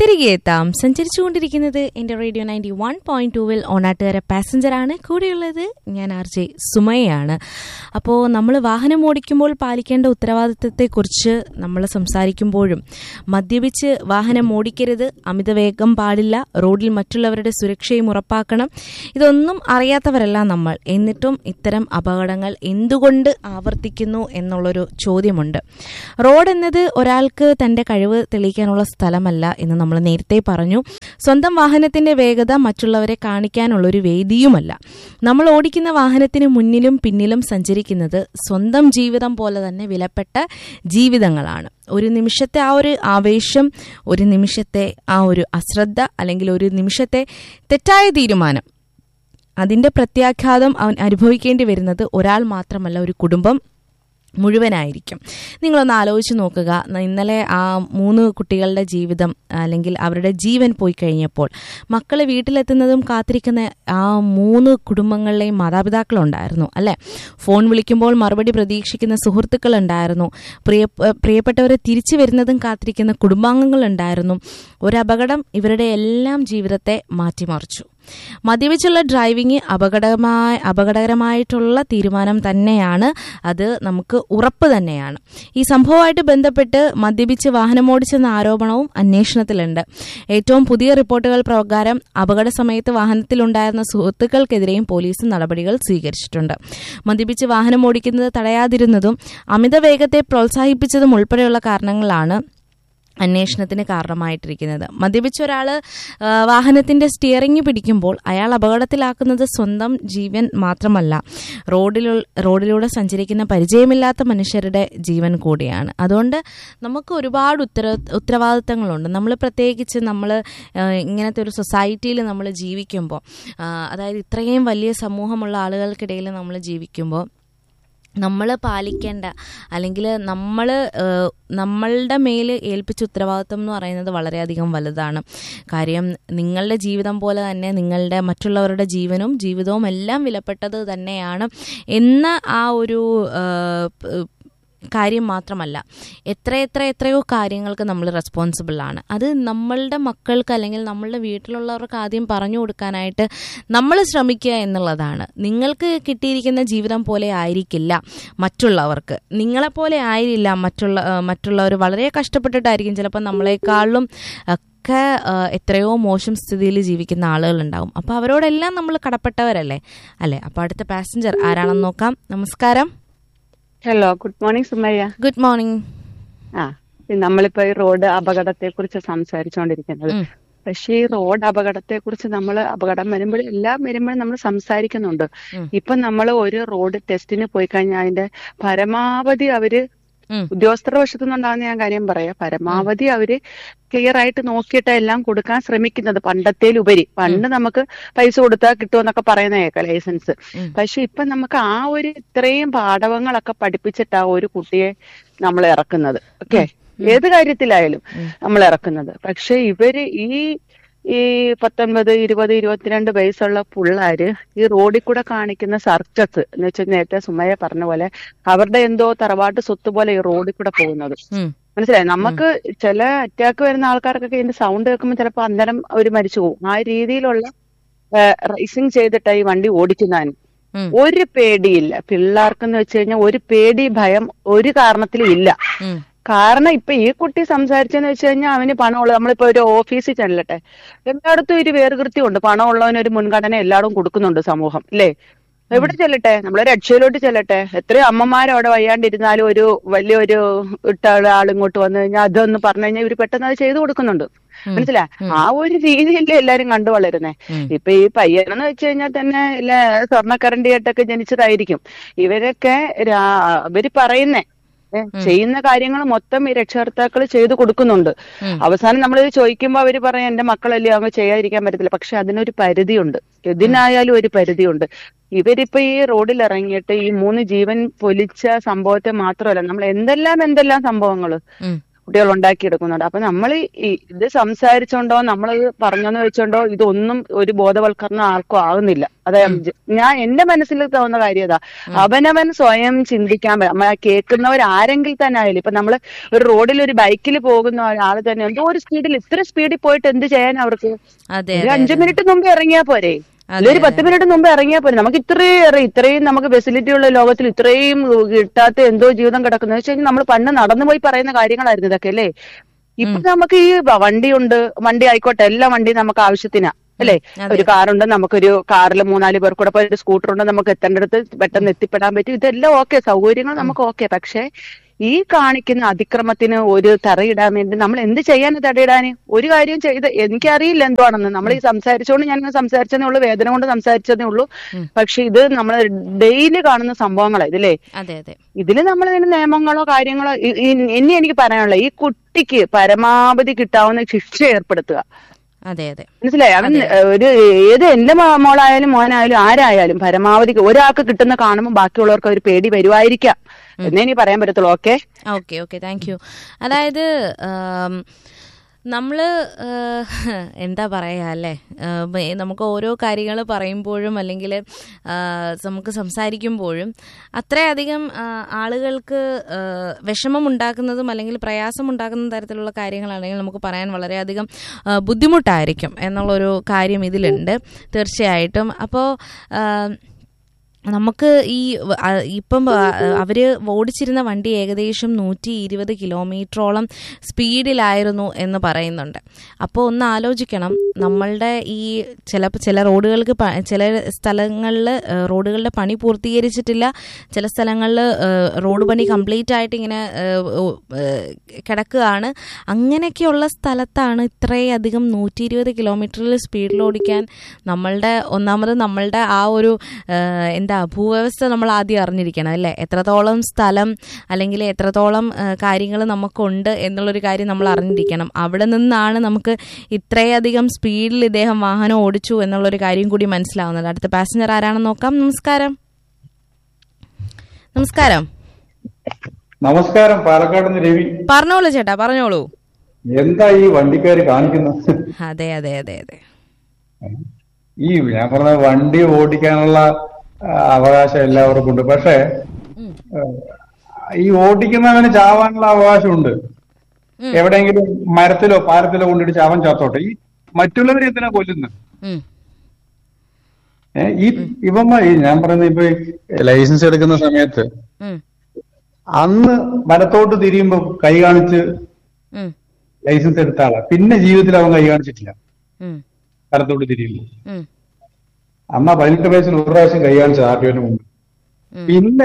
തിരികെ എത്താം സഞ്ചരിച്ചുകൊണ്ടിരിക്കുന്നത് എന്റെ റേഡിയോ നയൻറ്റി വൺ പോയിന്റ് ടൂവിൽ ഓണാട്ടുകാര പാസഞ്ചറാണ് കൂടെയുള്ളത് ഞാൻ ആർ ജെ സുമയാണ് അപ്പോൾ നമ്മൾ വാഹനം ഓടിക്കുമ്പോൾ പാലിക്കേണ്ട ഉത്തരവാദിത്തത്തെക്കുറിച്ച് നമ്മൾ സംസാരിക്കുമ്പോഴും മദ്യപിച്ച് വാഹനം ഓടിക്കരുത് അമിതവേഗം പാടില്ല റോഡിൽ മറ്റുള്ളവരുടെ സുരക്ഷയും ഉറപ്പാക്കണം ഇതൊന്നും അറിയാത്തവരല്ല നമ്മൾ എന്നിട്ടും ഇത്തരം അപകടങ്ങൾ എന്തുകൊണ്ട് ആവർത്തിക്കുന്നു എന്നുള്ളൊരു ചോദ്യമുണ്ട് റോഡ് എന്നത് ഒരാൾക്ക് തന്റെ കഴിവ് തെളിയിക്കാനുള്ള സ്ഥലമല്ല എന്ന് നമ്മൾ നേരത്തെ പറഞ്ഞു സ്വന്തം വാഹനത്തിന്റെ വേഗത മറ്റുള്ളവരെ കാണിക്കാനുള്ള ഒരു വേദിയുമല്ല നമ്മൾ ഓടിക്കുന്ന വാഹനത്തിന് മുന്നിലും പിന്നിലും സഞ്ചരിക്കുന്നത് സ്വന്തം ജീവിതം പോലെ തന്നെ വിലപ്പെട്ട ജീവിതങ്ങളാണ് ഒരു നിമിഷത്തെ ആ ഒരു ആവേശം ഒരു നിമിഷത്തെ ആ ഒരു അശ്രദ്ധ അല്ലെങ്കിൽ ഒരു നിമിഷത്തെ തെറ്റായ തീരുമാനം അതിന്റെ പ്രത്യാഘാതം അവൻ അനുഭവിക്കേണ്ടി വരുന്നത് ഒരാൾ മാത്രമല്ല ഒരു കുടുംബം മുഴുവനായിരിക്കും നിങ്ങളൊന്ന് ആലോചിച്ച് നോക്കുക ന- ഇന്നലെ ആ മൂന്ന് കുട്ടികളുടെ ജീവിതം അല്ലെങ്കിൽ അവരുടെ ജീവൻ പോയി കഴിഞ്ഞപ്പോൾ മക്കൾ വീട്ടിലെത്തുന്നതും കാത്തിരിക്കുന്ന ആ മൂന്ന് കുടുംബങ്ങളിലെയും മാതാപിതാക്കളുണ്ടായിരുന്നു അല്ലെ ഫോൺ വിളിക്കുമ്പോൾ മറുപടി പ്രതീക്ഷിക്കുന്ന സുഹൃത്തുക്കളുണ്ടായിരുന്നു പ്രിയ പ്രിയപ്പെട്ടവരെ തിരിച്ചു വരുന്നതും കാത്തിരിക്കുന്ന കുടുംബാംഗങ്ങളുണ്ടായിരുന്നു ഒരു അപകടം ഇവരുടെ എല്ലാം ജീവിതത്തെ മാറ്റിമറിച്ചു മദ്യപിച്ചുള്ള ഡ്രൈവിംഗ് അപകടമായ അപകടകരമായിട്ടുള്ള തീരുമാനം തന്നെയാണ് അത് നമുക്ക് ഉറപ്പ് തന്നെയാണ് ഈ സംഭവമായിട്ട് ബന്ധപ്പെട്ട് മദ്യപിച്ച് വാഹനമോടിച്ചെന്ന ആരോപണവും അന്വേഷണത്തിലുണ്ട് ഏറ്റവും പുതിയ റിപ്പോർട്ടുകൾ പ്രകാരം അപകട സമയത്ത് വാഹനത്തിലുണ്ടായിരുന്ന സുഹൃത്തുക്കൾക്കെതിരെയും പോലീസ് നടപടികൾ സ്വീകരിച്ചിട്ടുണ്ട് മദ്യപിച്ച് വാഹനം ഓടിക്കുന്നത് തടയാതിരുന്നതും അമിത വേഗത്തെ പ്രോത്സാഹിപ്പിച്ചതും ഉൾപ്പെടെയുള്ള കാരണങ്ങളാണ് അന്വേഷണത്തിന് കാരണമായിട്ടിരിക്കുന്നത് മദ്യപിച്ച ഒരാൾ വാഹനത്തിന്റെ സ്റ്റിയറിംഗ് പിടിക്കുമ്പോൾ അയാൾ അപകടത്തിലാക്കുന്നത് സ്വന്തം ജീവൻ മാത്രമല്ല റോഡിലു റോഡിലൂടെ സഞ്ചരിക്കുന്ന പരിചയമില്ലാത്ത മനുഷ്യരുടെ ജീവൻ കൂടിയാണ് അതുകൊണ്ട് നമുക്ക് ഒരുപാട് ഉത്തര ഉത്തരവാദിത്തങ്ങളുണ്ട് നമ്മൾ പ്രത്യേകിച്ച് നമ്മൾ ഇങ്ങനത്തെ ഒരു സൊസൈറ്റിയിൽ നമ്മൾ ജീവിക്കുമ്പോൾ അതായത് ഇത്രയും വലിയ സമൂഹമുള്ള ആളുകൾക്കിടയിൽ നമ്മൾ ജീവിക്കുമ്പോൾ നമ്മൾ പാലിക്കേണ്ട അല്ലെങ്കിൽ നമ്മൾ നമ്മളുടെ മേൽ ഏൽപ്പിച്ച ഉത്തരവാദിത്വം എന്ന് പറയുന്നത് വളരെയധികം വലുതാണ് കാര്യം നിങ്ങളുടെ ജീവിതം പോലെ തന്നെ നിങ്ങളുടെ മറ്റുള്ളവരുടെ ജീവനും ജീവിതവും എല്ലാം വിലപ്പെട്ടത് തന്നെയാണ് എന്ന ആ ഒരു ആ, പ്- കാര്യം മാത്രമല്ല എത്ര എത്ര എത്രയോ കാര്യങ്ങൾക്ക് നമ്മൾ റെസ്പോൺസിബിൾ ആണ് അത് നമ്മളുടെ മക്കൾക്ക് അല്ലെങ്കിൽ നമ്മളുടെ വീട്ടിലുള്ളവർക്ക് ആദ്യം പറഞ്ഞു കൊടുക്കാനായിട്ട് നമ്മൾ ശ്രമിക്കുക എന്നുള്ളതാണ് നിങ്ങൾക്ക് കിട്ടിയിരിക്കുന്ന ജീവിതം പോലെ ആയിരിക്കില്ല മറ്റുള്ളവർക്ക് നിങ്ങളെപ്പോലെ ആയിരില്ല മറ്റുള്ള ആ, മറ്റുള്ളവർ വളരെ കഷ്ടപ്പെട്ടിട്ടായിരിക്കും ചിലപ്പോൾ നമ്മളെക്കാളും ഒക്കെ ആ, എത്രയോ മോശം സ്ഥിതിയിൽ ജീവിക്കുന്ന ആളുകളുണ്ടാവും അപ്പോൾ അവരോടെല്ലാം നമ്മൾ കടപ്പെട്ടവരല്ലേ അല്ലേ അപ്പോൾ അടുത്ത പാസഞ്ചർ ആരാണെന്ന് നോക്കാം നമസ്കാരം hello good morning Sumayya good morning ആ ഇത് നമ്മളിപ്പോ ഈ റോഡ് അപകടത്തെ കുറിച്ച് സംസാരിച്ചുകൊണ്ടിരിക്കുന്നത് ഉം. പക്ഷേ ഈ റോഡ് അപകടത്തെ കുറിച്ച് നമ്മൾ അപകടം വരുമ്പോൾ എല്ലാം വരുമ്പോഴും നമ്മൾ സംസാരിക്കുന്നുണ്ട് ഉം. ഇപ്പൊ നമ്മൾ ഒരു റോഡ് ടെസ്റ്റിന് പോയി കഴിഞ്ഞാൽ അതിന്റെ പരമാവധി അവര് ഉം. ഉദ്യോഗസ്ഥരുടെ വശത്തു നിന്നുണ്ടാകുന്ന ഞാൻ കാര്യം പറയാം പരമാവധി അവര് ക്ലിയർ ആയിട്ട് നോക്കിയിട്ട് എല്ലാം കൊടുക്കാൻ ശ്രമിക്കുന്നത് പണ്ടത്തേലുപരി പണ്ട് നമുക്ക് പൈസ കൊടുത്താൽ കിട്ടുമെന്നൊക്കെ പറയുന്ന കേൾക്കാം ലൈസൻസ് ഉം. പക്ഷെ ഇപ്പൊ നമുക്ക് ആ ഒരു ഇത്രയും പാഠവങ്ങളൊക്കെ പഠിപ്പിച്ചിട്ടാ ഒരു കുട്ടിയെ നമ്മൾ ഇറക്കുന്നത് ഓക്കെ ഏത് കാര്യത്തിലായാലും നമ്മൾ ഇറക്കുന്നത് പക്ഷെ ഇവര് ഈ ഈ പത്തൊൻപത് ഇരുപത് ഇരുപത്തിരണ്ട് വയസ്സുള്ള പിള്ളേര് ഈ റോഡിൽ കൂടെ കാണിക്കുന്ന സർക്കസ് എന്ന് വെച്ചാൽ നേരത്തെ സുമയ പറഞ്ഞ പോലെ അവരുടെ എന്തോ തറവാട്ട് സ്വത്ത് പോലെ ഈ റോഡിൽ കൂടെ പോകുന്നത് ഉം. മനസ്സിലായി നമുക്ക് ചില അറ്റാക്ക് വരുന്ന ആൾക്കാർക്കൊക്കെ ഇതിന്റെ സൗണ്ട് കേൾക്കുമ്പോൾ ചിലപ്പോൾ അന്നേരം അവർ മരിച്ചു പോകും ആ രീതിയിലുള്ള റേസിംഗ് ചെയ്തിട്ടാ ഈ വണ്ടി ഓടിക്കുന്നതിന് ഉം. ഒരു പേടിയില്ല പിള്ളേർക്കെന്ന് വെച്ച് കഴിഞ്ഞാൽ ഒരു പേടി ഭയം ഒരു കാരണത്തിലും ഇല്ല ഉം. കാരണം ഇപ്പൊ ഈ കുട്ടി സംസാരിച്ചെന്ന് വെച്ച് കഴിഞ്ഞാൽ അവന് പണമുള്ള നമ്മളിപ്പോ ഒരു ഓഫീസിൽ ചെല്ലട്ടെ എല്ലായിടത്തും ഒരു വേർകൃത്യമുണ്ട് പണമുള്ളവന് ഒരു മുൻഗണന എല്ലായിടും കൊടുക്കുന്നുണ്ട് സമൂഹം അല്ലേ എവിടെ ചെല്ലട്ടെ നമ്മളെ രക്ഷയിലോട്ട് ചെല്ലട്ടെ എത്രയോ അമ്മമാർ അവിടെ വയ്യാണ്ടിരുന്നാലും ഒരു വലിയൊരു ഇട്ട ആൾ ഇങ്ങോട്ട് വന്നു കഴിഞ്ഞാൽ അതൊന്ന് പറഞ്ഞു കഴിഞ്ഞാൽ ഇവര് പെട്ടെന്ന് അത് ചെയ്തു കൊടുക്കുന്നുണ്ട് മനസ്സിലായി ആ ഒരു രീതിയല്ലേ എല്ലാരും കണ്ടു വളരുന്നേ ഉം. ഇപ്പൊ ഈ പയ്യനെന്ന് വെച്ച് കഴിഞ്ഞാൽ തന്നെ ഇല്ല സ്വർണ്ണക്കരണ്ടിയായിട്ടൊക്കെ ജനിച്ചതായിരിക്കും ഇവരൊക്കെ രാ- ഇവര് പറയുന്നേ ഏ, ചെയ്യുന്ന കാര്യങ്ങൾ മൊത്തം ഈ രക്ഷകർത്താക്കൾ ചെയ്തു കൊടുക്കുന്നുണ്ട് ഉം. അവസാനം നമ്മൾ ചോദിക്കുമ്പോൾ അവര് പറയും എന്റെ മക്കളല്ലേ അങ്ങ് ചെയ്യാതിരിക്കാൻ പറ്റത്തില്ല പക്ഷെ അതിനൊരു പരിധിയുണ്ട് ഇതിനായാലും ഒരു പരിധിയുണ്ട് ഇവരിപ്പോ ഈ റോഡിൽ ഇറങ്ങിയിട്ട് ഈ മൂന്ന് ജീവൻ പൊലിച്ച സംഭവത്തെ മാത്രമല്ല നമ്മൾ എന്തെല്ലാം എന്തെല്ലാം സംഭവങ്ങള് ഉം. കുട്ടികൾ ഉണ്ടാക്കിയെടുക്കുന്നുണ്ട് അപ്പൊ നമ്മൾ ഇത് സംസാരിച്ചോണ്ടോ നമ്മൾ പറഞ്ഞെന്ന് വെച്ചോണ്ടോ ഇതൊന്നും ഒരു ബോധവൽക്കരണം ആർക്കും ആകുന്നില്ല അതെ ഞാൻ എന്റെ മനസ്സിൽ തോന്നുന്ന കാര്യം ഇതാ അവനവൻ സ്വയം ചിന്തിക്കാൻ പ- നമ്മ കേൾക്കുന്നവർ ആരെങ്കിൽ തന്നെ ആയാലും ഇപ്പൊ നമ്മള് ഒരു റോഡിൽ ഒരു ബൈക്കിൽ പോകുന്ന ഒരാൾ തന്നെ എന്തോ ഒരു സ്പീഡിൽ ഇത്ര സ്പീഡിൽ പോയിട്ട് എന്ത് ചെയ്യാൻ അവർക്ക് അതെ ഒരു അഞ്ചു മിനിറ്റ് മുമ്പ് ഇറങ്ങിയാ പോരെ അതെ, അല്ലെ ഒരു പത്ത് മിനിറ്റ് മുമ്പ് ഇറങ്ങിയാ പോരെ നമുക്ക് ഇത്രയും അറിയാം ഇത്രയും നമുക്ക് ഫെസിലിറ്റി ഉള്ള ലോകത്തിൽ ഇത്രയും കിട്ടാത്ത എന്തോ ജീവിതം കിടക്കുന്നത് വെച്ച് കഴിഞ്ഞാൽ നമ്മൾ പണ്ട് നടന്നു പോയി പറയുന്ന കാര്യങ്ങളായിരുന്നു ഇതൊക്കെ അല്ലേ ഇപ്പൊ നമുക്ക് ഈ വ- വണ്ടിയുണ്ട് വണ്ടി ആയിക്കോട്ടെ എല്ലാ വണ്ടിയും നമുക്ക് ആവശ്യത്തിനാ അല്ലേ അതെ. ഒരു കാറുണ്ട് നമുക്കൊരു കാറിൽ മൂന്നാല് പേർ കൂടെ പോയി ഒരു സ്കൂട്ടർ ഉണ്ട് നമുക്ക് എത്തേണ്ടടുത്ത് പെട്ടെന്ന് എത്തിപ്പെടാൻ പറ്റും ഇതെല്ലാം ഓക്കെ സൗകര്യങ്ങൾ നമുക്ക് ഓക്കെ പക്ഷെ ഈ കാണിക്കുന്ന അതിക്രമത്തിന് ഒരു തറയിടാൻ വേണ്ടി നമ്മൾ എന്ത് ചെയ്യാൻ തടയിടാന് ഒരു കാര്യം ചെയ്ത് എനിക്കറിയില്ല എന്തുവാണെന്ന് നമ്മൾ ഈ സംസാരിച്ചുകൊണ്ട് ഞാൻ ഇങ്ങനെ സംസാരിച്ചതേ ഉള്ളൂ വേദന കൊണ്ട് സംസാരിച്ചതേ ഉള്ളൂ പക്ഷെ ഇത് നമ്മൾ ഡെയിലി കാണുന്ന സംഭവങ്ങളാണ് ഇതില്ലേ അതെ അതെ ഇതിൽ നമ്മൾ ഇതിന് നിയമങ്ങളോ കാര്യങ്ങളോ ഇ- ഇ- ഇനി എനിക്ക് പറയാനുള്ള ഈ കുട്ടിക്ക് പരമാവധി കിട്ടാവുന്ന ശിക്ഷ ഏർപ്പെടുത്തുക അതെ അതെ മനസ്സിലായി അവൻ ഒരു ഏത് എന്റെ മോ- മോളായാലും മോനായാലും ആരായാലും പരമാവധി ഒരാൾക്ക് കിട്ടുന്ന കാണുമ്പോൾ ബാക്കിയുള്ളവർക്ക് ഒരു പേടി വരുമായിരിക്കാം എന്നേ ഇനി പറയാൻ പറ്റത്തുള്ളൂ okay okay okay thank you അതായത് നമ്മൾ എന്താ പറയുക അല്ലേ ആം, ഏ, നമുക്ക് ഓരോ കാര്യങ്ങൾ പറയുമ്പോഴും അല്ലെങ്കിൽ നമുക്ക് സംസാരിക്കുമ്പോഴും അത്രയധികം ആ, ആളുകൾക്ക് ആ, വിഷമമുണ്ടാക്കുന്നതും അല്ലെങ്കിൽ പ്രയാസമുണ്ടാക്കുന്ന തരത്തിലുള്ള കാര്യങ്ങളാണെങ്കിൽ നമുക്ക് പറയാൻ വളരെയധികം ആ, ബുദ്ധിമുട്ടായിരിക്കും എന്നുള്ളൊരു കാര്യം ഇതിലുണ്ട് തീർച്ചയായിട്ടും അപ്പോൾ നമുക്ക് ഈ വ- ആ- ഇപ്പം ആ- അവര് ഓടിച്ചിരുന്ന വണ്ടി ഏകദേശം നൂറ്റി ഇരുപത് കിലോമീറ്ററോളം സ്പീഡിലായിരുന്നു എന്ന് പറയുന്നുണ്ട് അപ്പോൾ ഒന്ന് ആലോചിക്കണം നമ്മളുടെ ഈ ചില ചില റോഡുകൾക്ക് പ- ചില സ്ഥലങ്ങളിൽ റോഡുകളുടെ പണി പൂർത്തീകരിച്ചിട്ടില്ല ചില സ്ഥലങ്ങളിൽ റോഡ് പണി കംപ്ലീറ്റ് ആയിട്ട് ഇങ്ങനെ ഏഹ്, ഓ- ഏഹ്, കിടക്കുകയാണ് അങ്ങനെയൊക്കെയുള്ള സ്ഥലത്താണ് ഇത്രയധികം നൂറ്റി ഇരുപത് കിലോമീറ്ററിൽ സ്പീഡിൽ ഓടിക്കാൻ നമ്മളുടെ ഒന്നാമത് നമ്മളുടെ ആ ഒരു ഏഹ്, എന്താ ഭൂവ്യവസ്ഥ നമ്മൾ ആദ്യം അറിഞ്ഞിരിക്കണം അല്ലേ എത്രത്തോളം സ്ഥലം അല്ലെങ്കിൽ എത്രത്തോളം കാര്യങ്ങൾ നമുക്കുണ്ട് എന്നുള്ളൊരു കാര്യം നമ്മൾ അറിഞ്ഞിരിക്കണം അവിടെ നിന്നാണ് നമുക്ക് ഇത്രയധികം സ്പീഡിൽ ഇദ്ദേഹം വാഹനം ഓടിച്ചു എന്നുള്ളൊരു കാര്യം കൂടി മനസ്സിലാവുന്നത് അടുത്ത പാസഞ്ചർ ആരാണെന്ന് നോക്കാം നമസ്കാരം നമസ്കാരം നമസ്കാരം പാലക്കാട് നിന്ന് രവി പറഞ്ഞോളൂ ചേട്ടാ പറഞ്ഞോളൂ എന്താ ഈ വണ്ടിക്കാര് കാണിക്കുന്നത് അതെ അതെ അതെ അതെ ഈ ഞാൻ പറഞ്ഞ വണ്ടി ഓടിക്കാനുള്ള ആ, അവകാശം എല്ലാവർക്കും ഉണ്ട് പക്ഷേ ആ, ഈ ഓടിക്കുന്നവന് ചാവാനുള്ള അവകാശമുണ്ട് എവിടെയെങ്കിലും മരത്തിലോ പാലത്തിലോ കൊണ്ടിട്ട് ചാവൻ ചാത്തോട്ടെ ഈ മറ്റുള്ളവരെ എന്തിനാ കൊല്ലുന്നത് ഉം. ഏ, ഈ ഇവന്മാർ ഈ ഞാൻ പറയുന്നത് ഇപ്പൊ ഈ ലൈസൻസ് എടുക്കുന്ന സമയത്ത് ഉം. അന്ന് വലത്തോട്ട് തിരിയുമ്പോ കൈ കാണിച്ച് ഉം. ലൈസൻസ് എടുത്ത ആളാ പിന്നെ ജീവിതത്തിൽ അവൻ കൈ കാണിച്ചിട്ടില്ല ഉം. വലത്തോട്ട് തിരിയുമ്പോ ഉം. അമ്മ പതിനെട്ട് വയസ്സിൽ ഒരു പ്രാവശ്യം കൈ കാണിച്ചത് ആർ ടി ഒന് മുമ്പ് പിന്നെ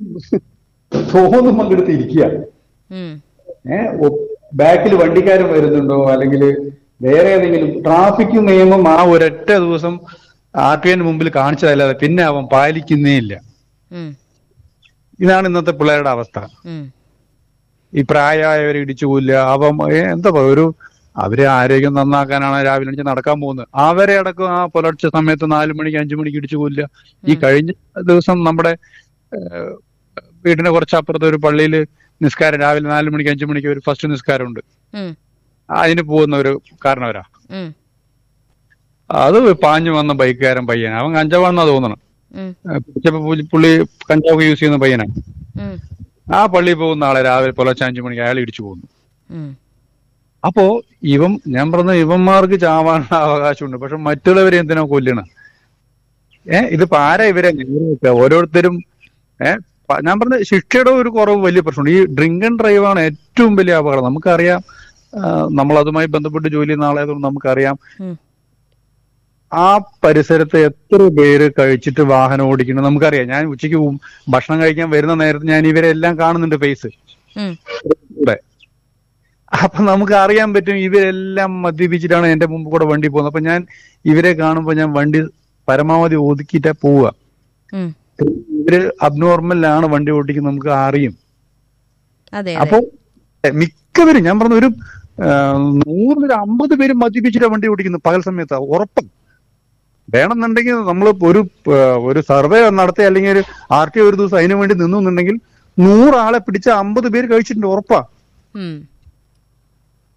തോന്നും പങ്കെടുത്ത് ഇരിക്കുക ഉം. ഏഹ് ബാക്കിൽ വണ്ടിക്കാരൻ വരുന്നുണ്ടോ അല്ലെങ്കിൽ വേറെ ഏതെങ്കിലും ട്രാഫിക് നിയമം ആ ഒരൊറ്റ ദിവസം ആർ ടി ഒന് മുമ്പിൽ കാണിച്ചതല്ലാതെ പിന്നെ അവൻ പാലിക്കുന്നേ ഇല്ല ഉം. ഇതാണ് ഇന്നത്തെ പിള്ളേരുടെ അവസ്ഥ ഉം. ഈ പ്രായമായവരെ ഇടിച്ചു കൊല്ലുക അവൻ ഏ, എന്താ പറയുക ഒരു അവരെ ആരോഗ്യം നന്നാക്കാനാണ് രാവിലെ എണീച്ച് നടക്കാൻ പോകുന്നത് അവരെ അടക്കം ആ പുലർച്ചെ സമയത്ത് നാലു മണിക്ക് അഞ്ചു മണിക്ക് ഇടിച്ചു കൊല്ലുക ഈ കഴിഞ്ഞ ദിവസം നമ്മുടെ ഏഹ്, വീടിന്റെ കുറച്ചപ്പുറത്ത് ഒരു പള്ളിയിൽ നിസ്കാരം രാവിലെ നാലു മണിക്ക് അഞ്ചു മണിക്ക് ഒരു ഫസ്റ്റ് നിസ്കാരമുണ്ട് ഉം. അതിന് പോകുന്ന ഒരു കാരണവരാ ഉം. അത് പാഞ്ഞു വന്ന ബൈക്കുകാരൻ പയ്യൻ അവൻ കഞ്ചാവാണെന്നാ തോന്നണം ഉം. ഏഹ്, പിടിച്ചപ്പോ പുള്ളി- പുള്ളി കഞ്ചാവ് യൂസ് ചെയ്യുന്ന പയ്യനാണ് ഉം. ആ പള്ളിയിൽ പോകുന്ന ആളെ രാവിലെ പുലർച്ചെ അഞ്ചു മണിക്ക് അയാൾ ഇടിച്ചു പോകുന്നു ഉം. അപ്പോ ഇവൻ ഞാൻ പറഞ്ഞ ഇവന്മാർക്ക് ചാവാനുള്ള അവകാശമുണ്ട് പക്ഷെ മറ്റുള്ളവരെ എന്തിനാ കൊല്ലണം ഏ ഇതിപ്പോ ആരാ ഇവരെ നേരിടുക? ഓരോരുത്തരും ഏ പ- ഞാൻ പറഞ്ഞ ശിക്ഷയുടെ ഒരു കുറവ് വലിയ പ്രശ്നമുണ്ട് ഈ ഡ്രിങ്ക് ആൻഡ് ഡ്രൈവ് ആണ് ഏറ്റവും വലിയ അപകടം നമുക്കറിയാം ആ, നമ്മൾ അതുമായി ബന്ധപ്പെട്ട് ജോലി ചെയ്യുന്ന ആളായതുകൊണ്ട് നമുക്കറിയാം ഉം. ആ പരിസരത്ത് എത്ര പേര് കഴിച്ചിട്ട് വാഹനം ഓടിക്കണം നമുക്കറിയാം ഞാൻ ഉച്ചയ്ക്ക് ഉം ഭക്ഷണം കഴിക്കാൻ വരുന്ന നേരത്ത് ഞാൻ ഇവരെ എല്ലാം കാണുന്നുണ്ട് ഫേസ് ഉം. കൂടെ അപ്പൊ നമുക്ക് അറിയാൻ പറ്റും ഇവരെല്ലാം മദ്യപിച്ചിട്ടാണ് എന്റെ മുമ്പ് കൂടെ വണ്ടി പോകുന്നത് അപ്പൊ ഞാൻ ഇവരെ കാണുമ്പോൾ ഞാൻ വണ്ടി പരമാവധി ഒതുക്കിയിട്ടാ പോവുക ഉം. ഇവര് അബ്നോർമലാണ് വണ്ടി ഓടിക്കുന്നത് നമുക്ക് അറിയും അതെ അപ്പൊ അതെ മിക്കവരും ഞാൻ പറഞ്ഞ ഒരു ആ, നൂറിലൊരു അമ്പത് പേര് മദ്യപിച്ചിട്ടാ വണ്ടി ഓടിക്കുന്നത് പകൽ സമയത്ത് ഉറപ്പം വേണമെന്നുണ്ടെങ്കിൽ നമ്മൾ ഒരു ആ, ഒരു സർവേ നടത്തി അല്ലെങ്കിൽ ഒരു ആർ ടി ഒരു ദിവസം അതിനു വേണ്ടി നിന്നു എന്നുണ്ടെങ്കിൽ നൂറാളെ പിടിച്ച അമ്പത് പേര് കഴിച്ചിട്ടുണ്ട് ഉറപ്പാ ഉം.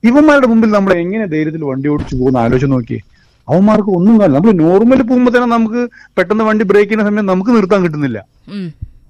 ഇവന്മാരുടെ മുമ്പിൽ നമ്മൾ എങ്ങനെ ധൈര്യത്തിൽ വണ്ടി ഓടിച്ചു പോകുന്ന ആലോചിച്ച് നോക്കി അവന്മാർക്ക് ഒന്നും കാണില്ല നമ്മൾ നോർമൽ പോകുമ്പോ തന്നെ നമുക്ക് പെട്ടെന്ന് വണ്ടി ബ്രേക്ക് ചെയ്യുന്ന സമയം നമുക്ക് നിർത്താൻ കിട്ടുന്നില്ല ഉം.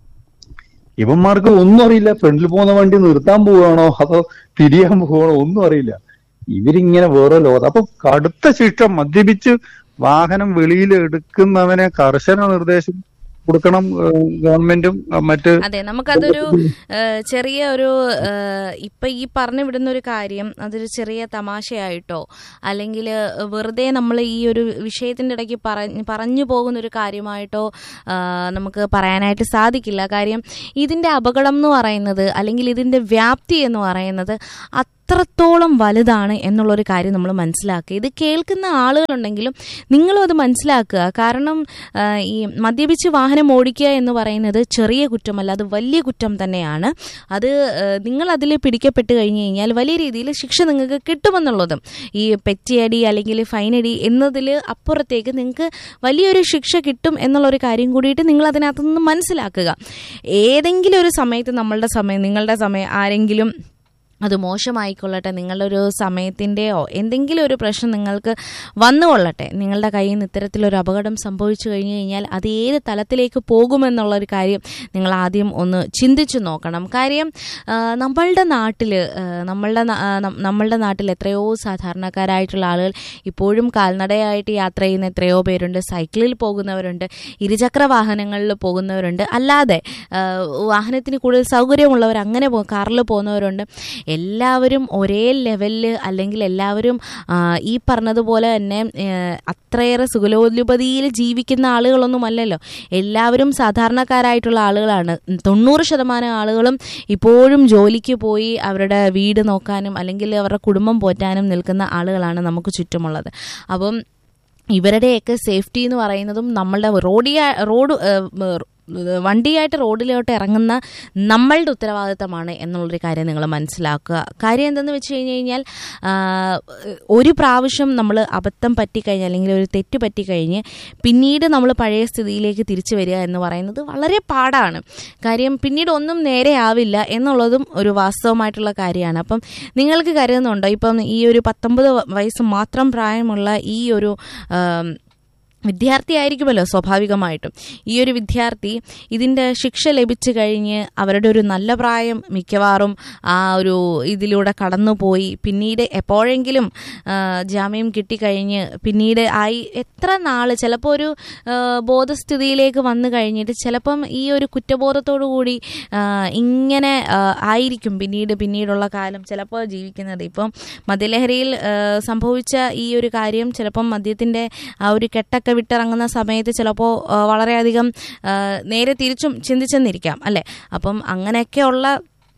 ഇവന്മാർക്ക് ഒന്നും അറിയില്ല ഫ്രണ്ടിൽ പോകുന്ന വണ്ടി നിർത്താൻ പോവുകയാണോ അതോ തിരിയാൻ പോവുകയാണോ ഒന്നും അറിയില്ല ഇവരിങ്ങനെ വേറെ ലോകം അപ്പൊ കടുത്ത ശിക്ഷ മദ്യപിച്ച് വാഹനം വെളിയിൽ എടുക്കുന്നവനെ കർശന നിർദ്ദേശം കൊടുക്കണം ഏഹ് ഗവൺമെന്റും അഹ് മറ്റ് അതെ നമുക്കതൊരു ഏഹ്, ചെറിയ ഒരു ഏഹ്, ഇപ്പൊ ഈ പറഞ്ഞു വിടുന്ന ഒരു കാര്യം അതൊരു ചെറിയ തമാശയായിട്ടോ അല്ലെങ്കിൽ വെറുതെ നമ്മൾ ഈ ഒരു വിഷയത്തിന്റെ ഇടയ്ക്ക് പറഞ്ഞ് പറഞ്ഞു പോകുന്ന ഒരു കാര്യമായിട്ടോ ആഹ്, നമുക്ക് പറയാനായിട്ട് സാധിക്കില്ല കാര്യം ഇതിന്റെ അപകടം എന്ന് പറയുന്നത് അല്ലെങ്കിൽ ഇതിന്റെ വ്യാപ്തി എന്ന് പറയുന്നത് അത്രത്തോളം വലുതാണ് എന്നുള്ളൊരു കാര്യം നമ്മൾ മനസ്സിലാക്കുക ഇത് കേൾക്കുന്ന ആളുകളുണ്ടെങ്കിലും നിങ്ങളും അത് മനസ്സിലാക്കുക കാരണം ആ, ഈ മദ്യപിച്ച് വാഹനം ഓടിക്കുക എന്ന് പറയുന്നത് ചെറിയ കുറ്റമല്ല അത് വലിയ കുറ്റം തന്നെയാണ് അത് ആ, നിങ്ങൾ അതിൽ പിടിക്കപ്പെട്ട് കഴിഞ്ഞ് കഴിഞ്ഞാൽ വലിയ രീതിയിൽ ശിക്ഷ നിങ്ങൾക്ക് കിട്ടുമെന്നുള്ളതും ഈ പെറ്റിയടി അല്ലെങ്കിൽ ഫൈനടി എന്നതിൽ അപ്പുറത്തേക്ക് നിങ്ങൾക്ക് വലിയൊരു ശിക്ഷ കിട്ടും എന്നുള്ളൊരു കാര്യം കൂടിയിട്ട് നിങ്ങൾ അതിനകത്ത് നിന്ന് മനസ്സിലാക്കുക ഏതെങ്കിലും ഒരു സമയത്ത് നമ്മളുടെ സമയം നിങ്ങളുടെ സമയം ആരെങ്കിലും അത് മോശമായിക്കൊള്ളട്ടെ നിങ്ങളുടെ ഒരു സമയത്തിൻ്റെയോ എന്തെങ്കിലും ഒരു പ്രശ്നം നിങ്ങൾക്ക് വന്നുകൊള്ളട്ടെ നിങ്ങളുടെ കയ്യിൽ നിന്ന് ഇത്തരത്തിലൊരു അപകടം സംഭവിച്ചു കഴിഞ്ഞു കഴിഞ്ഞാൽ അത് ഏത് തലത്തിലേക്ക് പോകുമെന്നുള്ളൊരു കാര്യം നിങ്ങൾ ആദ്യം ഒന്ന് ചിന്തിച്ചു നോക്കണം കാര്യം ആ, നമ്മളുടെ നാട്ടിൽ നമ്മളുടെ നാ- ആ, നം- നമ്മളുടെ നാട്ടിൽ എത്രയോ സാധാരണക്കാരായിട്ടുള്ള ആളുകൾ ഇപ്പോഴും കാൽനടയായിട്ട് യാത്ര ചെയ്യുന്ന എത്രയോ പേരുണ്ട് സൈക്കിളിൽ പോകുന്നവരുണ്ട് ഇരുചക്ര വാഹനങ്ങളിൽ പോകുന്നവരുണ്ട് അല്ലാതെ ആ, വാഹനത്തിന് കൂടുതൽ സൗകര്യമുള്ളവർ അങ്ങനെ പോ കാറിൽ പോകുന്നവരുണ്ട് എല്ലാവരും ഒരേ ലെവലിൽ അല്ലെങ്കിൽ എല്ലാവരും ആ, ഈ പറഞ്ഞതുപോലെ തന്നെ ഏ, അത്രയേറെ സുഖലോലുപതിയിൽ ജീവിക്കുന്ന ആളുകളൊന്നുമല്ലല്ലോ എല്ലാവരും സാധാരണക്കാരായിട്ടുള്ള ആളുകളാണ് തൊണ്ണൂറ് ശതമാനം ആളുകളും ഇപ്പോഴും ജോലിക്ക് പോയി അവരുടെ വീട് നോക്കാനും അല്ലെങ്കിൽ അവരുടെ കുടുംബം പോറ്റാനും നിൽക്കുന്ന ആളുകളാണ് നമുക്ക് ചുറ്റുമുള്ളത് അപ്പം ഇവരുടെയൊക്കെ സേഫ്റ്റി എന്ന് പറയുന്നതും നമ്മളുടെ റോഡിയ റോഡ് ഏഹ്, ഏഹ്, വണ്ടിയായിട്ട് റോഡിലോട്ട് ഇറങ്ങുന്ന നമ്മളുടെ ഉത്തരവാദിത്തമാണ് എന്നുള്ളൊരു കാര്യം നിങ്ങൾ മനസ്സിലാക്കുക കാര്യം എന്തെന്ന് വെച്ച് കഴിഞ്ഞ് കഴിഞ്ഞാൽ ആ, ഒരു പ്രാവശ്യം നമ്മൾ അബദ്ധം പറ്റിക്കഴിഞ്ഞ് അല്ലെങ്കിൽ ഒരു തെറ്റ് പറ്റിക്കഴിഞ്ഞ് പിന്നീട് നമ്മൾ പഴയ സ്ഥിതിയിലേക്ക് തിരിച്ചു വരിക എന്ന് പറയുന്നത് വളരെ പാടാണ് കാര്യം പിന്നീട് ഒന്നും നേരെ ആവില്ല എന്നുള്ളതും ഒരു വാസ്തവമായിട്ടുള്ള കാര്യമാണ് അപ്പം നിങ്ങൾക്ക് കരുതുന്നുണ്ടോ ഇപ്പം ഈ ഒരു പത്തൊമ്പത് വയസ്സ് മാത്രം പ്രായമുള്ള ഈ ഒരു ആം, വിദ്യാർത്ഥിയായിരിക്കുമല്ലോ സ്വാഭാവികമായിട്ടും ഈ ഒരു വിദ്യാർത്ഥി ഇതിൻ്റെ ശിക്ഷ ലഭിച്ചു കഴിഞ്ഞ് അവരുടെ ഒരു നല്ല പ്രായം മിക്കവാറും ആ ഒരു ഇതിലൂടെ കടന്നുപോയി പിന്നീട് എപ്പോഴെങ്കിലും ആ, ജാമ്യം കിട്ടിക്കഴിഞ്ഞ് പിന്നീട് ആയി എത്ര നാൾ ചിലപ്പോൾ ഒരു ആ, ബോധസ്ഥിതിയിലേക്ക് വന്നു കഴിഞ്ഞിട്ട് ചിലപ്പം ഈ ഒരു കുറ്റബോധത്തോടു കൂടി ആ, ഇങ്ങനെ ആ, ആയിരിക്കും പിന്നീട് പിന്നീടുള്ള കാലം ചിലപ്പോൾ ജീവിക്കുന്നത് ഇപ്പം മദ്യലഹരിയിൽ ആ, സംഭവിച്ച ഈ ഒരു കാര്യം ചിലപ്പം മദ്യത്തിൻ്റെ ആ ഒരു കെട്ടൊക്കെ വിട്ടിറങ്ങുന്ന സമയത്ത് ചിലപ്പോൾ ആ, വളരെയധികം ആ, നേരെ തിരിച്ചും ചിന്തിച്ചെന്നിരിക്കാം അല്ലേ അപ്പം അങ്ങനെയൊക്കെയുള്ള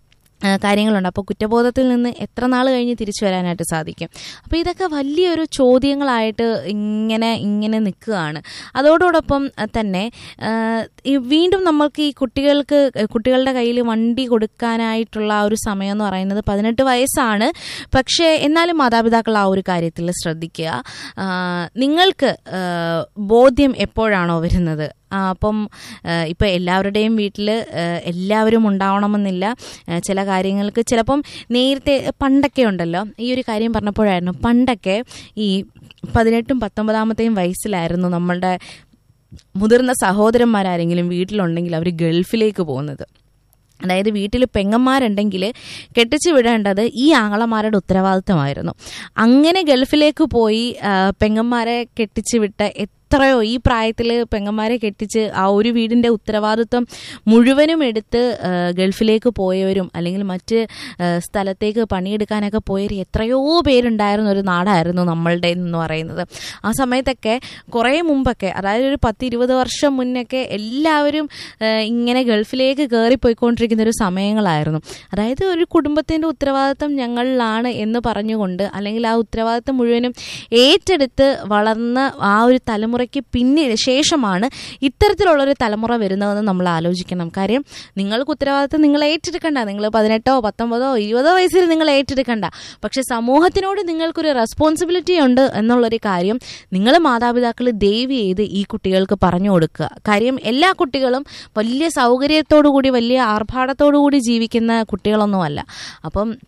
ആ, കാര്യങ്ങളുണ്ട് അപ്പോൾ കുറ്റബോധത്തിൽ നിന്ന് എത്ര നാൾ കഴിഞ്ഞ് തിരിച്ചു വരാനായിട്ട് സാധിക്കും അപ്പോൾ ഇതൊക്കെ വലിയൊരു ചോദ്യങ്ങളായിട്ട് ഇങ്ങനെ ഇങ്ങനെ നിൽക്കുകയാണ് അതോടൊപ്പം ആ, തന്നെ ആ, ഈ വീണ്ടും നമ്മൾക്ക് ഈ കുട്ടികൾക്ക് കുട്ടികളുടെ കയ്യിൽ വണ്ടി കൊടുക്കാനായിട്ടുള്ള ആ ഒരു സമയം എന്ന് പറയുന്നത് പതിനെട്ട് വയസ്സാണ് പക്ഷേ എന്നാലും മാതാപിതാക്കൾ ആ ഒരു കാര്യത്തിൽ ശ്രദ്ധിക്കുക ആ, നിങ്ങൾക്ക് ആ, ബോധ്യം എപ്പോഴാണോ വരുന്നത് ആ, അപ്പം ഇപ്പം എല്ലാവരുടെയും വീട്ടിൽ എല്ലാവരും ഉണ്ടാവണമെന്നില്ല ആ, ചില കാര്യങ്ങൾക്ക് ചിലപ്പം നേരത്തെ പണ്ടൊക്കെ ഉണ്ടല്ലോ ഈ ഒരു കാര്യം പറഞ്ഞപ്പോഴായിരുന്നു പണ്ടൊക്കെ ഈ പതിനെട്ടും പത്തൊമ്പതാമത്തെയും വയസ്സിലായിരുന്നു നമ്മളുടെ മുതിർന്ന സഹോദരന്മാരാരെങ്കിലും വീട്ടിലുണ്ടെങ്കിൽ അവർ ഗൾഫിലേക്ക് പോകുന്നത് അതായത് വീട്ടിൽ പെങ്ങന്മാരുണ്ടെങ്കിൽ കെട്ടിച്ചു വിടേണ്ടത് ഈ ആങ്ങളമാരുടെ ഉത്തരവാദിത്തമായിരുന്നു അങ്ങനെ ഗൾഫിലേക്ക് പോയി ആ, പെങ്ങന്മാരെ കെട്ടിച്ചു വിട്ട എത്രയോ ഈ പ്രായത്തിൽ പെങ്ങന്മാരെ കെട്ടിച്ച് ആ ഒരു വീടിൻ്റെ ഉത്തരവാദിത്വം മുഴുവനും എടുത്ത് ആ, ഗൾഫിലേക്ക് പോയവരും അല്ലെങ്കിൽ മറ്റ് ആ, സ്ഥലത്തേക്ക് പണിയെടുക്കാനൊക്കെ പോയവർ എത്രയോ പേരുണ്ടായിരുന്ന ഒരു നാടായിരുന്നു നമ്മളുടെ എന്ന് പറയുന്നത് ആ സമയത്തൊക്കെ കുറേ മുമ്പൊക്കെ അതായത് ഒരു പത്ത് ഇരുപത് വർഷം മുന്നൊക്കെ എല്ലാവരും ആ, ഇങ്ങനെ ഗൾഫിലേക്ക് കയറിപ്പോയിക്കൊണ്ടിരിക്കുന്ന ഒരു സമയങ്ങളായിരുന്നു അതായത് ഒരു കുടുംബത്തിൻ്റെ ഉത്തരവാദിത്തം ഞങ്ങളിലാണ് എന്ന് പറഞ്ഞുകൊണ്ട് അല്ലെങ്കിൽ ആ ഉത്തരവാദിത്തം മുഴുവനും ഏറ്റെടുത്ത് വളർന്ന ആ ഒരു തലമുറയ്ക്ക് പിന്നീട് ശേഷമാണ് ഇത്തരത്തിലുള്ളൊരു തലമുറ വരുന്നതെന്ന് നമ്മൾ ആലോചിക്കണം കാര്യം നിങ്ങൾക്ക് ഉത്തരവാദിത്തം നിങ്ങൾ ഏറ്റെടുക്കണ്ട നിങ്ങൾ പതിനെട്ടോ പത്തൊമ്പതോ ഇരുപതോ വയസ്സിൽ നിങ്ങൾ ഏറ്റെടുക്കണ്ട പക്ഷെ സമൂഹത്തിനോട് നിങ്ങൾക്കൊരു റെസ്പോൺസിബിലിറ്റി ഉണ്ട് എന്നുള്ളൊരു കാര്യം നിങ്ങൾ മാതാപിതാക്കൾ ദയവ് ചെയ്ത് ഈ കുട്ടികൾക്ക് പറഞ്ഞു കൊടുക്കുക കാര്യം എല്ലാ കുട്ടികളും വലിയ സൗകര്യത്തോടു കൂടി വലിയ ആർഭാടത്തോടു കൂടി ജീവിക്കുന്ന കുട്ടികളൊന്നുമല്ല അപ്പം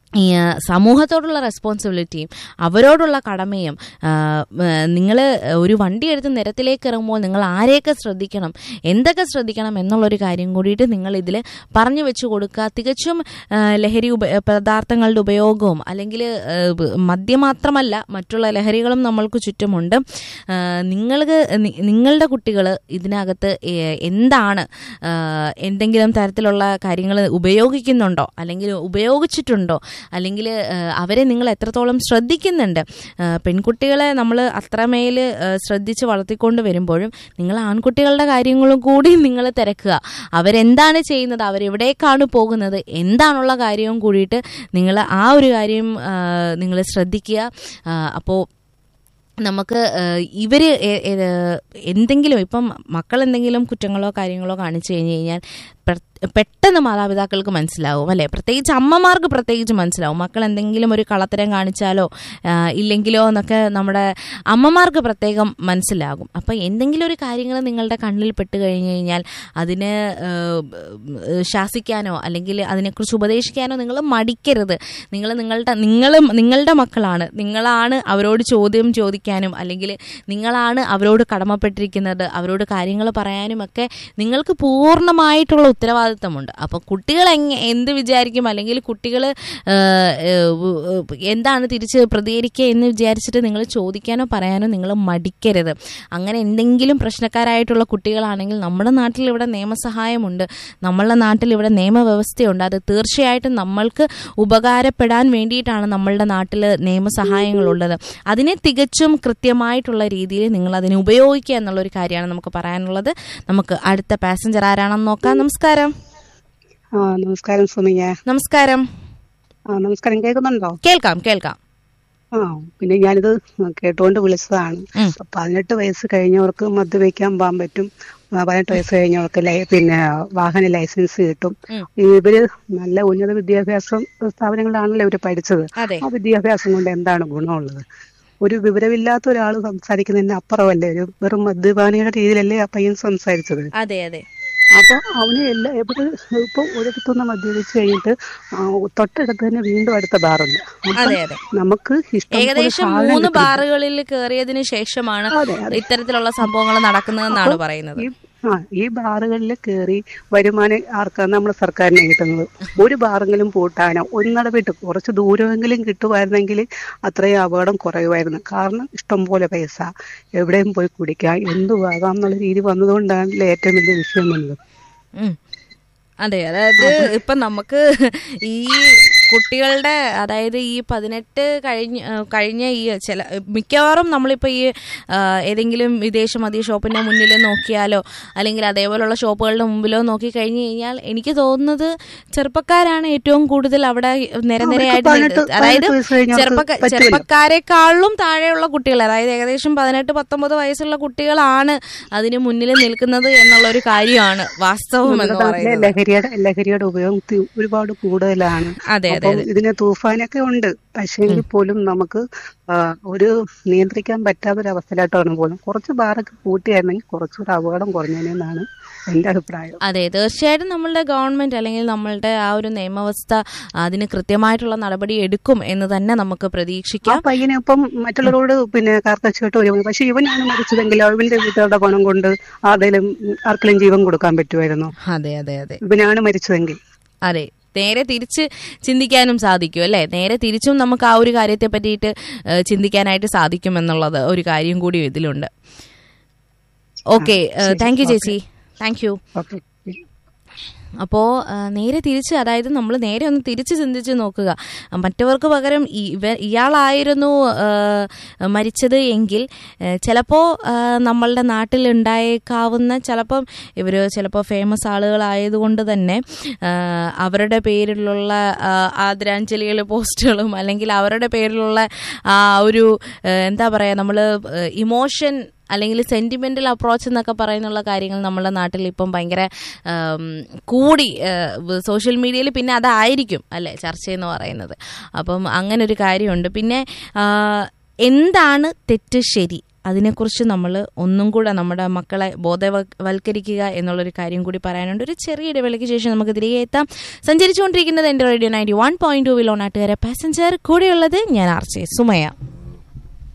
ഈ ആ, സമൂഹത്തോടുള്ള റെസ്പോൺസിബിലിറ്റിയും അവരോടുള്ള കടമയും നിങ്ങൾ ഒരു വണ്ടി എടുത്ത് നിരത്തിലേക്ക് ഇറങ്ങുമ്പോൾ നിങ്ങൾ ആരെയൊക്കെ ശ്രദ്ധിക്കണം എന്തൊക്കെ ശ്രദ്ധിക്കണം എന്നുള്ളൊരു കാര്യം കൂടിയിട്ട് നിങ്ങൾ ഇതിൽ പറഞ്ഞു വെച്ച് കൊടുക്കുക തികച്ചും ആ, ലഹരി ഉപ പദാർത്ഥങ്ങളുടെ ഉപയോഗവും അല്ലെങ്കിൽ മദ്യം മാത്രമല്ല മറ്റുള്ള ലഹരികളും നമ്മൾക്ക് ചുറ്റുമുണ്ട് നിങ്ങൾക്ക് നിങ്ങളുടെ കുട്ടികൾ ഇതിനകത്ത് ഏ- എന്താണ് ആ, എന്തെങ്കിലും തരത്തിലുള്ള കാര്യങ്ങൾ ഉപയോഗിക്കുന്നുണ്ടോ അല്ലെങ്കിൽ ഉപയോഗിച്ചിട്ടുണ്ടോ അല്ലെങ്കിൽ അവരെ നിങ്ങൾ എത്രത്തോളം ശ്രദ്ധിക്കുന്നുണ്ട് ആ, പെൺകുട്ടികളെ നമ്മൾ അത്രമേൽ ആ, ശ്രദ്ധിച്ച് വളർത്തിക്കൊണ്ട് വരുമ്പോഴും നിങ്ങൾ ആൺകുട്ടികളുടെ കാര്യങ്ങളും കൂടി നിങ്ങൾ തിരക്കുക അവരെന്താണ് ചെയ്യുന്നത് അവരെവിടേക്കാണ് പോകുന്നത് എന്താണുള്ള കാര്യവും കൂടിയിട്ട് നിങ്ങൾ ആ ഒരു കാര്യം നിങ്ങൾ ശ്രദ്ധിക്കുക അപ്പോൾ നമുക്ക് ഇവർ എന്തെങ്കിലും ഇപ്പം മക്കൾ എന്തെങ്കിലും കുറ്റങ്ങളോ കാര്യങ്ങളോ കാണിച്ചു കഴിഞ്ഞ് കഴിഞ്ഞാൽ പ്ര- പെട്ടെന്ന് മാതാപിതാക്കൾക്ക് മനസ്സിലാവും അല്ലേ പ്രത്യേകിച്ച് അമ്മമാർക്ക് പ്രത്യേകിച്ച് മനസ്സിലാവും മക്കൾ എന്തെങ്കിലും ഒരു കളത്തരം കാണിച്ചാലോ ആ, ഇല്ലെങ്കിലോ എന്നൊക്കെ നമ്മുടെ അമ്മമാർക്ക് പ്രത്യേകം മനസ്സിലാകും അപ്പം എന്തെങ്കിലും ഒരു കാര്യങ്ങൾ നിങ്ങളുടെ കണ്ണിൽ പെട്ട് കഴിഞ്ഞ് കഴിഞ്ഞാൽ അതിന് ആ, ശാസിക്കാനോ അല്ലെങ്കിൽ അതിനെക്കുറിച്ച് ഉപദേശിക്കാനോ നിങ്ങൾ മടിക്കരുത് നിങ്ങൾ നിങ്ങളുടെ നിങ്ങളും നിങ്ങളുടെ മക്കളാണ് നിങ്ങളാണ് അവരോട് ചോദ്യം ചോദിക്കാനും അല്ലെങ്കിൽ നിങ്ങളാണ് അവരോട് കടമപ്പെട്ടിരിക്കുന്നത് അവരോട് കാര്യങ്ങൾ പറയാനും ഒക്കെ നിങ്ങൾക്ക് പൂർണ്ണമായിട്ടുള്ള ഉത്തരവാദിത്തമുണ്ട് അപ്പോൾ കുട്ടികൾ എങ്ങ എന്ത് വിചാരിക്കും അല്ലെങ്കിൽ കുട്ടികൾ എന്താണ് തിരിച്ച് പ്രതികരിക്കുക എന്ന് വിചാരിച്ചിട്ട് നിങ്ങൾ ചോദിക്കാനോ പറയാനോ നിങ്ങൾ മടിക്കരുത് അങ്ങനെ എന്തെങ്കിലും പ്രശ്നക്കാരായിട്ടുള്ള കുട്ടികളാണെങ്കിൽ നമ്മുടെ നാട്ടിൽ ഇവിടെ നിയമസഹായമുണ്ട് നമ്മളുടെ നാട്ടിൽ ഇവിടെ നിയമവ്യവസ്ഥയുണ്ട് അത് തീർച്ചയായിട്ടും നമ്മൾക്ക് ഉപകാരപ്പെടാൻ വേണ്ടിയിട്ടാണ് നമ്മളുടെ നാട്ടിൽ നിയമസഹായങ്ങളുള്ളത് അതിനെ തികച്ചും കൃത്യമായിട്ടുള്ള രീതിയിൽ നിങ്ങൾ അതിനെ ഉപയോഗിക്കുക എന്നുള്ളൊരു കാര്യമാണ് നമുക്ക് പറയാനുള്ളത് നമുക്ക് അടുത്ത പാസഞ്ചർ ആരാണെന്ന് നോക്കാം നമസ്കാരം ആ നമസ്കാരം സുമിയ നമസ്കാരം ആ നമസ്കാരം കേൾക്കുന്നുണ്ടോ കേൾക്കാം കേൾക്കാം ആ പിന്നെ ഞാനിത് കേട്ടുകൊണ്ട് വിളിച്ചതാണ് ഉം. പതിനെട്ട് വയസ്സ് കഴിഞ്ഞവർക്ക് മദ്യപിക്കാൻ പോകാൻ പറ്റും ആ, പതിനെട്ട് വയസ്സ് കഴിഞ്ഞവർക്ക് ലൈ- പിന്നെ വാഹന ലൈസൻസ് കിട്ടും ഉം. ഇവര് നല്ല ഉന്നത വിദ്യാഭ്യാസം സ്ഥാപനങ്ങളിലാണല്ലോ ഇവര് പഠിച്ചത് അതെ ആ വിദ്യാഭ്യാസം കൊണ്ട് എന്താണ് ഗുണമുള്ളത് ഒരു വിവരമില്ലാത്ത ഒരാൾ സംസാരിക്കുന്നതിന് അപ്പുറമല്ലേ ഒരു വെറും മദ്യപാനിയുടെ രീതിയിലല്ലേ ആ പയ്യൻ സംസാരിച്ചത് അതെ അതെ അപ്പൊ അവന് എല്ലാ എവിടെ ഇപ്പൊ ഒരിടത്തുനിന്ന് മദ്യപിച്ച് കഴിഞ്ഞിട്ട് ആ, തൊട്ടടുത്ത് തന്നെ വീണ്ടും അടുത്ത ബാറുണ്ട് അപ്പൊ അതെ അതെ നമുക്ക് ഇഷ്ടം പോലെ ഏകദേശം സാധനം മൂന്ന് കിട്ടും. ബാറുകളിൽ കയറിയതിനു ശേഷമാണ് അതെ, അതെ. ഇത്തരത്തിലുള്ള സംഭവങ്ങൾ നടക്കുന്നതെന്നാണ് പറയുന്നത് ഈ ആ ഈ ബാറുകളിൽ കയറി വരുമാനം ആർക്കാണ് നമ്മൾ സർക്കാരിനെ കിട്ടുന്നത് ഒരു ബാറെങ്കിലും പൂട്ടാനോ ഒന്നടവിട്ട് കുറച്ച് ദൂരമെങ്കിലും കിട്ടുമായിരുന്നെങ്കിൽ അത്രയും അപകടം കുറയുമായിരുന്നു കാരണം ഇഷ്ടം പോലെ പൈസ എവിടെയും പോയി കുടിക്കാം എന്തുവാകാം എന്നുള്ള രീതി വന്നതുകൊണ്ടാണല്ലോ ഏറ്റവും വലിയ വിഷയം വന്നത് ഉം. അതെ അതായത് ഇപ്പൊ നമുക്ക് ഈ കുട്ടികളുടെ അതായത് ഈ പതിനെട്ട് കഴിഞ്ഞ ആ, കഴിഞ്ഞ ഈ ചില മിക്കവാറും നമ്മളിപ്പോൾ ഈ ആ, ഏതെങ്കിലും വിദേശ മദ്യ ഷോപ്പിന്റെ മുന്നിൽ നോക്കിയാലോ അല്ലെങ്കിൽ അതേപോലുള്ള ഷോപ്പുകളുടെ മുമ്പിലോ നോക്കി കഴിഞ്ഞു കഴിഞ്ഞാൽ എനിക്ക് തോന്നുന്നത് ചെറുപ്പക്കാരാണ് ഏറ്റവും കൂടുതൽ അവിടെ നിരനിരയായിട്ട് അവർക്ക് നിൽക്കുന്നത്. പതിനെട്ട് അതായത് വയസ്സ് കഴിഞ്ഞവർക്ക് ചെറുപ്പക്ക പറ്റുമല്ലോ. ചെറുപ്പക്കാരെക്കാളും താഴെയുള്ള കുട്ടികൾ അതായത് ഏകദേശം പതിനെട്ട് പത്തൊമ്പത് വയസ്സുള്ള കുട്ടികളാണ് അതിന് മുന്നിൽ നിൽക്കുന്നത് എന്നുള്ള ഒരു കാര്യമാണ് വാസ്തവം എന്ന് നമ്മുടെ നാട്ടിലെ പറയുന്നത് ലഹരിയുടെ ലഹരിയുടെ ഉപയോഗം തി- ഒരുപാട് കൂടുതലാണ് അതെ അതെ അപ്പം ഇതിന് തൂഫാനൊക്കെ ഉണ്ട് പക്ഷേങ്കിൽ പോലും നമുക്ക് ആ, ഒരു നിയന്ത്രിക്കാൻ പറ്റാത്തൊരവസ്ഥയിലായിട്ടാണ് പോലും കുറച്ച് ബാറൊക്കെ പൂട്ടിയായിരുന്നെങ്കിൽ കുറച്ചുകൂടെ അപകടം കുറഞ്ഞേനെന്നാണ് എന്റെ അഭിപ്രായം അതെ തീർച്ചയായിട്ടും നമ്മളുടെ ഗവൺമെന്റ് അല്ലെങ്കിൽ നമ്മളുടെ ആ ഒരു നിയമവ്യവസ്ഥ അതിന് കൃത്യമായിട്ടുള്ള നടപടി എടുക്കും എന്ന് തന്നെ നമുക്ക് ആ പ്രതീക്ഷിക്കാം പയ്യനെ ഇപ്പം മറ്റുള്ളവരോട് പിന്നെ കാർക്കച്ചോട്ട് വരും പക്ഷെ ഇവനാണ് മരിച്ചതെങ്കിൽ അവന്റെ വീട്ടുകാരുടെ പണം കൊണ്ട് ആരുടെയും ആർക്കെങ്കിലും ജീവൻ കൊടുക്കാൻ പറ്റുമായിരുന്നു അതെ അതെ അതെ ഇവനാണ് മരിച്ചതെങ്കിൽ അതെ നേരെ തിരിച്ച് ചിന്തിക്കാനും സാധിക്കും അല്ലേ നേരെ തിരിച്ചും നമുക്ക് ആ ഒരു കാര്യത്തെ പറ്റിയിട്ട് ഏഹ്, ചിന്തിക്കാനായിട്ട് സാധിക്കും എന്നുള്ളത് ഒരു കാര്യം കൂടി ഇതിലുണ്ട് ഓക്കെ താങ്ക് യു ചേച്ചി താങ്ക് യു ഓക്കെ അപ്പോൾ നേരെ തിരിച്ച് അതായത് നമ്മൾ നേരെ ഒന്ന് തിരിച്ച് ചിന്തിച്ച് നോക്കുക മറ്റവർക്ക് പകരം ഈ- ഇവ ഇയാളായിരുന്നു ആ, മരിച്ചത് എങ്കിൽ ചിലപ്പോൾ നമ്മളുടെ നാട്ടിൽ ഉണ്ടായേക്കാവുന്ന ചിലപ്പം ഇവർ ചിലപ്പോൾ ഫേമസ് ആളുകളായതുകൊണ്ട് തന്നെ ആ, അവരുടെ പേരിലുള്ള ആ, ആദരാഞ്ജലികൾ പോസ്റ്റുകളും അല്ലെങ്കിൽ അവരുടെ പേരിലുള്ള ആ ഒരു ആ, എന്താ പറയുക നമ്മൾ ഇമോഷൻ അല്ലെങ്കിൽ സെന്റിമെന്റൽ അപ്രോച്ച് എന്നൊക്കെ പറയുന്നുള്ള കാര്യങ്ങൾ നമ്മുടെ നാട്ടിൽ ഇപ്പം ഭയങ്കര ആം, കൂടി സോഷ്യൽ മീഡിയയിൽ പിന്നെ അതായിരിക്കും അല്ലെ ചർച്ച എന്ന് പറയുന്നത് അപ്പം അങ്ങനെ ഒരു കാര്യമുണ്ട് പിന്നെ ആ, എന്താണ് തെറ്റ് ശരി അതിനെക്കുറിച്ച് നമ്മൾ ഒന്നും കൂടെ നമ്മുടെ മക്കളെ ബോധവൽക്കരിക്കുക എന്നുള്ളൊരു കാര്യം കൂടി പറയാനുണ്ട് ഒരു ചെറിയ ഇടവേളയ്ക്ക് ശേഷം നമുക്ക് തിരികെ എത്താം സഞ്ചരിച്ചുകൊണ്ടിരിക്കുന്നത് എൻ്റെ radio ninety one point two will ഓണാട്ടുകാരെ പാസഞ്ചർ കൂടെയുള്ളത് ഞാൻ ആർ ജെ സുമയ